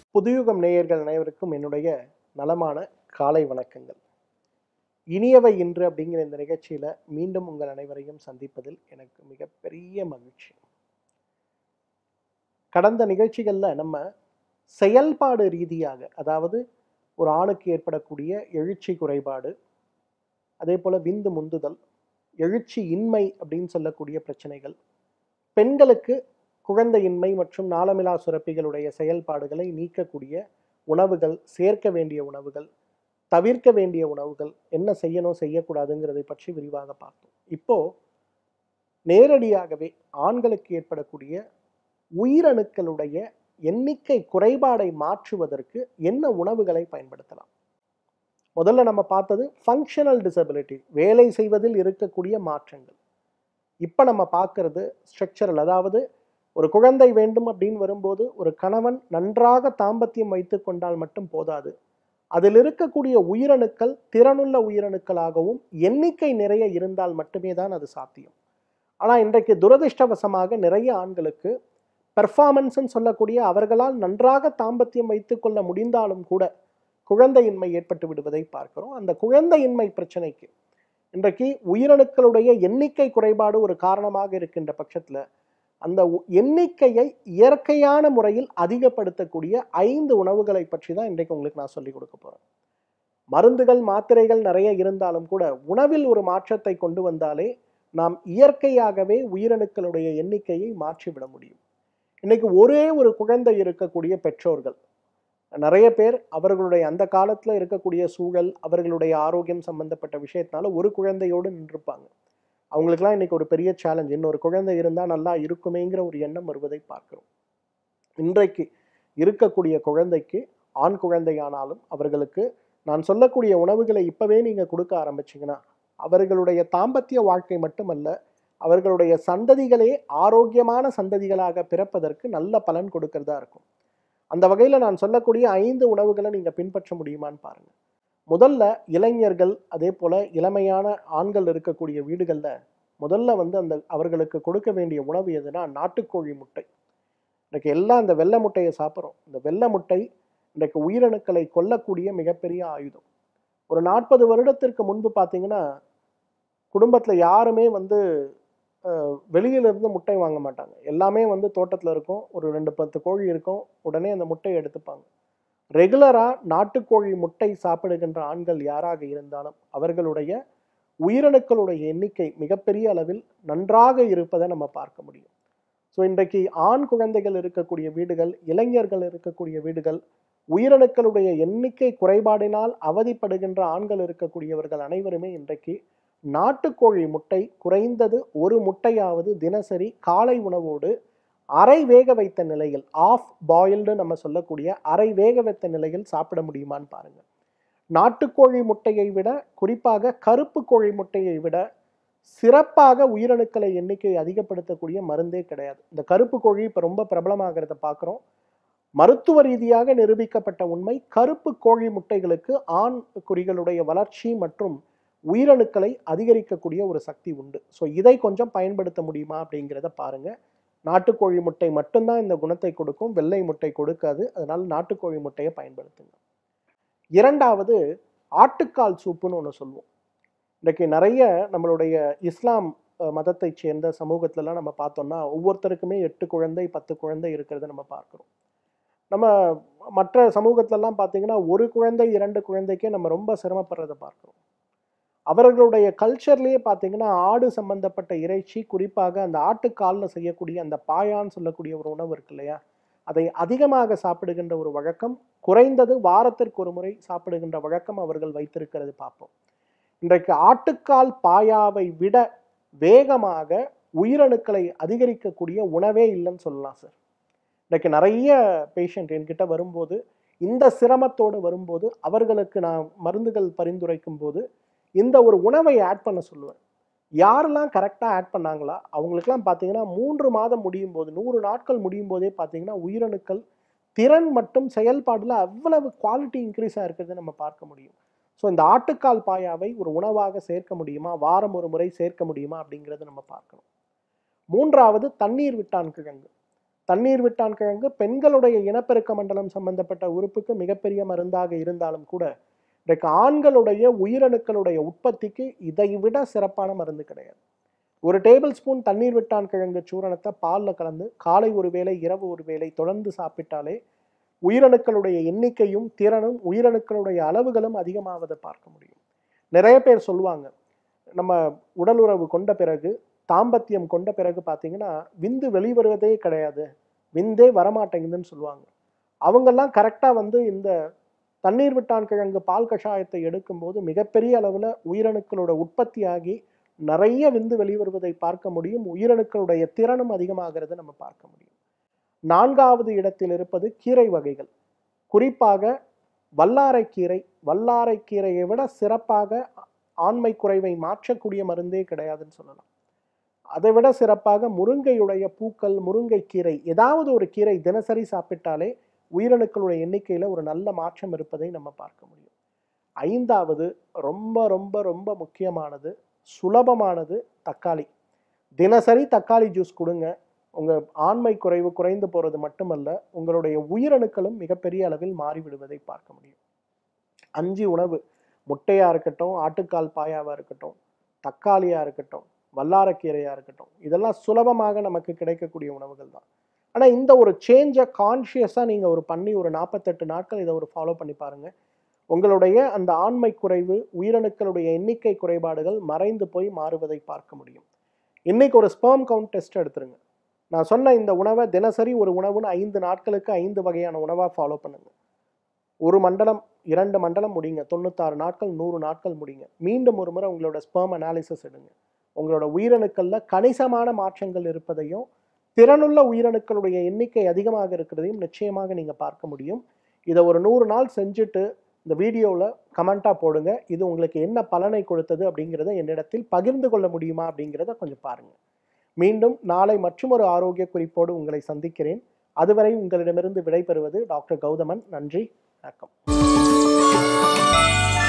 புதுயுகம் நேயர்கள் அனைவருக்கும் என்னுடைய நலமான காலை வணக்கங்கள் இனியவை இன்று அப்படிங்கிற இந்த நிகழ்ச்சியில மீண்டும் உங்கள் அனைவரையும் சந்திப்பதில் எனக்கு மிகப்பெரிய மகிழ்ச்சி கடந்த நிகழ்ச்சிகள்ல நம்ம செயல்பாடு ரீதியாக அதாவது ஒரு ஆணுக்கு ஏற்படக்கூடிய எழுச்சி குறைபாடு அதே போல விந்து முந்துதல் எழுச்சி இன்மை அப்படின்னு சொல்லக்கூடிய பிரச்சனைகள் பெண்களுக்கு குழந்தையின்மை மற்றும் நாளமிலா சுரப்பிகளுடைய செயல்பாடுகளை நீக்கக்கூடிய உணவுகள் சேர்க்க வேண்டிய உணவுகள் தவிர்க்க வேண்டிய உணவுகள் என்ன செய்யணும் செய்யக்கூடாதுங்கிறதை பற்றி விரிவாக பார்த்தோம் இப்போ நேரடியாகவே ஆண்களுக்கு ஏற்படக்கூடிய உயிரணுக்களுடைய எண்ணிக்கை குறைபாடை மாற்றுவதற்கு என்ன உணவுகளை பயன்படுத்தலாம் முதல்ல நம்ம பார்த்தது ஃபங்க்ஷனல் டிசபிலிட்டி வேலை செய்வதில் இருக்கக்கூடிய மாற்றங்கள் இப்போ நம்ம பார்க்கறது ஸ்ட்ரக்சரல் அதாவது ஒரு குழந்தை வேண்டும் அப்படின்னு வரும்போது ஒரு கணவன் நன்றாக தாம்பத்தியம் வைத்து கொண்டால் மட்டும் போதாது அதில் இருக்கக்கூடிய உயிரணுக்கள் திறனுள்ள உயிரணுக்களாகவும் எண்ணிக்கை நிறைய இருந்தால் மட்டுமே தான் அது சாத்தியம் ஆனால் இன்றைக்கு துரதிர்ஷ்டவசமாக நிறைய ஆண்களுக்கு பெர்ஃபார்மன்ஸ்ன்னு சொல்லக்கூடிய அவர்களால் நன்றாக தாம்பத்தியம் வைத்துக்கொள்ள முடிந்தாலும் கூட குழந்தையின்மை ஏற்பட்டு விடுவதை பார்க்கிறோம் அந்த குழந்தையின்மை பிரச்சனைக்கு இன்றைக்கு உயிரணுக்களுடைய எண்ணிக்கை குறைபாடு ஒரு காரணமாக இருக்கின்ற பட்சத்தில் அந்த உ- எண்ணிக்கையை இயற்கையான முறையில் அதிகப்படுத்தக்கூடிய ஐந்து உணவுகளை பற்றி தான் இன்றைக்கு உங்களுக்கு நான் சொல்லிக் கொடுக்க போறேன் மருந்துகள் மாத்திரைகள் நிறைய இருந்தாலும் கூட உணவில் ஒரு மாற்றத்தை கொண்டு வந்தாலே நாம் இயற்கையாகவே உயிரணுக்களுடைய எண்ணிக்கையை மாற்றிவிட முடியும் இன்னைக்கு ஒரே ஒரு குழந்தை இருக்கக்கூடிய பெற்றோர்கள் நிறைய பேர் அவர்களுடைய அந்த காலத்துல இருக்கக்கூடிய சூழல் அவர்களுடைய ஆரோக்கியம் சம்பந்தப்பட்ட விஷயத்தினால ஒரு குழந்தையோடு நின்றுப்பாங்க அவங்களுக்குலாம் இன்னைக்கு ஒரு பெரிய சேலஞ்ச் இன்னொரு குழந்தை இருந்தா நல்லா இருக்குமேங்கிற ஒரு எண்ணம் வருவதை பார்க்கிறோம் இன்றைக்கு இருக்கக்கூடிய குழந்தைக்கு ஆண் குழந்தையானாலும் அவர்களுக்கு நான் சொல்லக்கூடிய உணவுகளை இப்பவே நீங்க கொடுக்க ஆரம்பிச்சீங்கன்னா அவர்களுடைய தாம்பத்திய வாழ்க்கை மட்டுமல்ல அவர்களுடைய சந்ததிகளே ஆரோக்கியமான சந்ததிகளாக பிறப்பதற்கு நல்ல பலன் கொடுக்கறதா இருக்கும் அந்த வகையில நான் சொல்லக்கூடிய ஐந்து உணவுகளை நீங்க பின்பற்ற முடியுமான்னு பாருங்க முதல்ல இளைஞர்கள் அதே போல இளமையான ஆண்கள் இருக்கக்கூடிய வீடுகள்ல முதல்ல வந்து அந்த அவர்களுக்கு கொடுக்க வேண்டிய உணவு எதுனா நாட்டுக்கோழி முட்டை இன்னைக்கு எல்லாம் இந்த வெள்ளை முட்டையை சாப்பிட்றோம் இந்த வெள்ளை முட்டை இன்றைக்கு உயிரணுக்களை கொல்லக்கூடிய மிகப்பெரிய ஆயுதம் ஒரு நாற்பது வருடத்திற்கு முன்பு பார்த்தீங்கன்னா குடும்பத்துல யாருமே வந்து அஹ், வெளியில இருந்து முட்டை வாங்க மாட்டாங்க எல்லாமே வந்து தோட்டத்துல இருக்கும் ஒரு ரெண்டு பத்து கோழி இருக்கும் உடனே அந்த முட்டையை எடுத்துப்பாங்க ரெகுலரா நாட்டுக்கோழி முட்டை சாப்பிடுகின்ற ஆண்கள் யாராக இருந்தாலும் அவர்களுடைய உயிரணுக்களுடைய எண்ணிக்கை மிகப்பெரிய அளவில் நன்றாக இருப்பதை நம்ம பார்க்க முடியும் ஸோ இன்றைக்கு ஆண் குழந்தைகள் இருக்கக்கூடிய வீடுகள் இளைஞர்கள் இருக்கக்கூடிய வீடுகள் உயிரணுக்களுடைய எண்ணிக்கை குறைபாடினால் அவதிப்படுகின்ற ஆண்கள் இருக்கக்கூடியவர்கள் அனைவருமே இன்றைக்கு நாட்டுக்கோழி முட்டை குறைந்தது ஒரு முட்டையாவது தினசரி காலை உணவோடு அரை வேக வைத்த நிலையில் ஆஃப் பாயில்டு நம்ம சொல்லக்கூடிய அரை வேக வைத்த நிலையில் சாப்பிட முடியுமான்னு பாருங்க நாட்டுக்கோழி முட்டையை விட குறிப்பாக கருப்பு கோழி முட்டையை விட சிறப்பாக உயிரணுக்களை எண்ணிக்கை அதிகப்படுத்தக்கூடிய மருந்தே கிடையாது இந்த கருப்பு கோழி இப்போ ரொம்ப பிரபலமாகிறத பார்க்குறோம் மருத்துவ ரீதியாக நிரூபிக்கப்பட்ட உண்மை கருப்பு கோழி முட்டைகளுக்கு ஆண் குறிகளுடைய வளர்ச்சி மற்றும் உயிரணுக்களை அதிகரிக்கக்கூடிய ஒரு சக்தி உண்டு ஸோ இதை கொஞ்சம் பயன்படுத்த முடியுமா அப்படிங்கிறத பாருங்க நாட்டுக்கோழி முட்டை மட்டும்தான் இந்த குணத்தை கொடுக்கும் வெள்ளை முட்டை கொடுக்காது அதனால நாட்டுக்கோழி முட்டையை பயன்படுத்துங்க இரண்டாவது ஆட்டுக்கால் சூப்புன்னு ஒன்று சொல்லுவோம் இன்றைக்கு நிறைய நம்மளுடைய இஸ்லாம் அஹ், மதத்தைச் சேர்ந்த சமூகத்துலலாம் நம்ம பார்த்தோம்னா ஒவ்வொருத்தருக்குமே எட்டு குழந்தை பத்து குழந்தை இருக்கிறத நம்ம பார்க்குறோம் நம்ம மற்ற சமூகத்திலலாம் பார்த்தீங்கன்னா ஒரு குழந்தை இரண்டு குழந்தைக்கே நம்ம ரொம்ப சிரமப்படுறதை பார்க்குறோம் அவர்களுடைய கல்ச்சர்லேயே பார்த்தீங்கன்னா ஆடு சம்பந்தப்பட்ட இறைச்சி குறிப்பாக அந்த ஆட்டுக்காலில் செய்யக்கூடிய அந்த பாயான்னு சொல்லக்கூடிய ஒரு உணவு இருக்கு இல்லையா அதை அதிகமாக சாப்பிடுகின்ற ஒரு வழக்கம் குறைந்தது வாரத்திற்கு ஒரு முறை சாப்பிடுகின்ற வழக்கம் அவர்கள் வைத்திருக்கிறது பார்ப்போம் இன்றைக்கு ஆட்டுக்கால் பாயாவை விட வேகமாக உயிரணுக்களை அதிகரிக்கக்கூடிய உணவே இல்லைன்னு சொல்லலாம் சார் இன்றைக்கு நிறைய பேஷண்ட் என்கிட்ட வரும்போது இந்த சிரமத்தோடு வரும்போது அவர்களுக்கு நான் மருந்துகள் பரிந்துரைக்கும் போது இந்த ஒரு உணவை ஆட் பண்ண சொல்லுவேன் யாரெல்லாம் கரெக்டாக ஆட் பண்ணாங்களா அவங்களுக்குலாம் பார்த்தீங்கன்னா மூன்று மாதம் முடியும் போது நூறு நாட்கள் முடியும் போதே பார்த்தீங்கன்னா உயிரணுக்கள் திறன் மற்றும் செயல்பாடுல அவ்வளவு குவாலிட்டி இன்க்ரீஸாக இருக்கிறத நம்ம பார்க்க முடியும் ஸோ இந்த ஆட்டுக்கால் பாயாவை ஒரு உணவாக சேர்க்க முடியுமா வாரம் ஒரு முறை சேர்க்க முடியுமா அப்படிங்கிறத நம்ம பார்க்கணும் மூன்றாவது தண்ணீர் விட்டான் கிழங்கு தண்ணீர் விட்டான் கிழங்கு பெண்களுடைய இனப்பெருக்க மண்டலம் சம்பந்தப்பட்ட உறுப்புக்கு மிகப்பெரிய மருந்தாக இருந்தாலும் கூட இன்றைக்கு ஆண்களுடைய உயிரணுக்களுடைய உற்பத்திக்கு இதை விட சிறப்பான மருந்து கிடையாது ஒரு டேபிள் ஸ்பூன் தண்ணீர் விட்டான் கிழங்கு சூரணத்தை பாலில் கலந்து காலை ஒரு வேளை இரவு ஒரு வேளை தொடர்ந்து சாப்பிட்டாலே உயிரணுக்களுடைய எண்ணிக்கையும் திறனும் உயிரணுக்களுடைய அளவுகளும் அதிகமாவதை பார்க்க முடியும் நிறைய பேர் சொல்லுவாங்க நம்ம உடல் உறவு கொண்ட பிறகு தாம்பத்தியம் கொண்ட பிறகு பார்த்தீங்கன்னா விந்து வெளிவருவதே கிடையாது விந்தே வரமாட்டேங்குதுன்னு சொல்லுவாங்க அவங்கெல்லாம் கரெக்டாக வந்து இந்த தண்ணீர் விட்டான் கிழங்கு பால் கஷாயத்தை எடுக்கும்போது மிகப்பெரிய அளவில் உயிரணுக்களோட உற்பத்தி ஆகி நிறைய விந்து வெளிவருவதை பார்க்க முடியும் உயிரணுக்களுடைய திறனும் அதிகமாகிறத நம்ம பார்க்க முடியும் நான்காவது இடத்தில் இருப்பது கீரை வகைகள் குறிப்பாக வல்லாரைக்கீரை வல்லாரைக்கீரையை விட சிறப்பாக ஆண்மை குறைவை மாற்றக்கூடிய மருந்தே கிடையாதுன்னு சொல்லலாம் அதை விட சிறப்பாக முருங்கையுடைய பூக்கள் முருங்கைக்கீரை ஏதாவது ஒரு கீரை தினசரி சாப்பிட்டாலே உயிரணுக்களுடைய எண்ணிக்கையில் ஒரு நல்ல மாற்றம் இருப்பதை நம்ம பார்க்க முடியும் ஐந்தாவது ரொம்ப ரொம்ப ரொம்ப முக்கியமானது சுலபமானது தக்காளி தினசரி தக்காளி ஜூஸ் கொடுங்க உங்கள் ஆண்மை குறைவு குறைந்து போகிறது மட்டுமல்ல உங்களுடைய உயிரணுக்களும் மிகப்பெரிய அளவில் மாறிவிடுவதை பார்க்க முடியும் அஞ்சு உணவு முட்டையாக இருக்கட்டும் ஆட்டுக்கால் பாயாவாக இருக்கட்டும் தக்காளியாக இருக்கட்டும் வல்லாரக்கீரையாக இருக்கட்டும் இதெல்லாம் சுலபமாக நமக்கு கிடைக்கக்கூடிய உணவுகள் தான் ஆனால் இந்த ஒரு சேஞ்சை கான்ஷியஸாக நீங்கள் ஒரு பண்ணி ஒரு நாற்பத்தெட்டு நாட்கள் இதை ஒரு ஃபாலோ பண்ணி பாருங்கள் உங்களுடைய அந்த ஆண்மை குறைவு உயிரணுக்களுடைய எண்ணிக்கை குறைபாடுகள் மறைந்து போய் மாறுவதை பார்க்க முடியும் இன்னைக்கு ஒரு ஸ்பெர்ம் கவுண்ட் டெஸ்ட் எடுத்துருங்க நான் சொன்ன இந்த உணவை தினசரி ஒரு உணவுன்னு ஐந்து நாட்களுக்கு ஐந்து வகையான உணவாக ஃபாலோ பண்ணுங்க ஒரு மண்டலம் இரண்டு மண்டலம் முடிங்க தொண்ணூத்தாறு நாட்கள் நூறு நாட்கள் முடிங்க மீண்டும் ஒரு முறை உங்களோட ஸ்பெர்ம் அனாலிசிஸ் எடுங்க உங்களோட உயிரணுக்களில் கணிசமான மாற்றங்கள் இருப்பதையும் திறனுள்ள உயிரணுக்களுடைய எண்ணிக்கை அதிகமாக இருக்கிறதையும் நிச்சயமாக நீங்கள் பார்க்க முடியும் இதை ஒரு நூறு நாள் செஞ்சுட்டு இந்த வீடியோவில் கமெண்ட்டாக போடுங்க இது உங்களுக்கு என்ன பலனை கொடுத்தது அப்படிங்கிறத என்னிடத்தில் பகிர்ந்து கொள்ள முடியுமா அப்படிங்கிறத கொஞ்சம் பாருங்கள் மீண்டும் நாளை மற்றும் ஒரு ஆரோக்கிய குறிப்போடு உங்களை சந்திக்கிறேன் அதுவரை உங்களிடமிருந்து விடைபெறுவது டாக்டர் கௌதமன் நன்றி வணக்கம்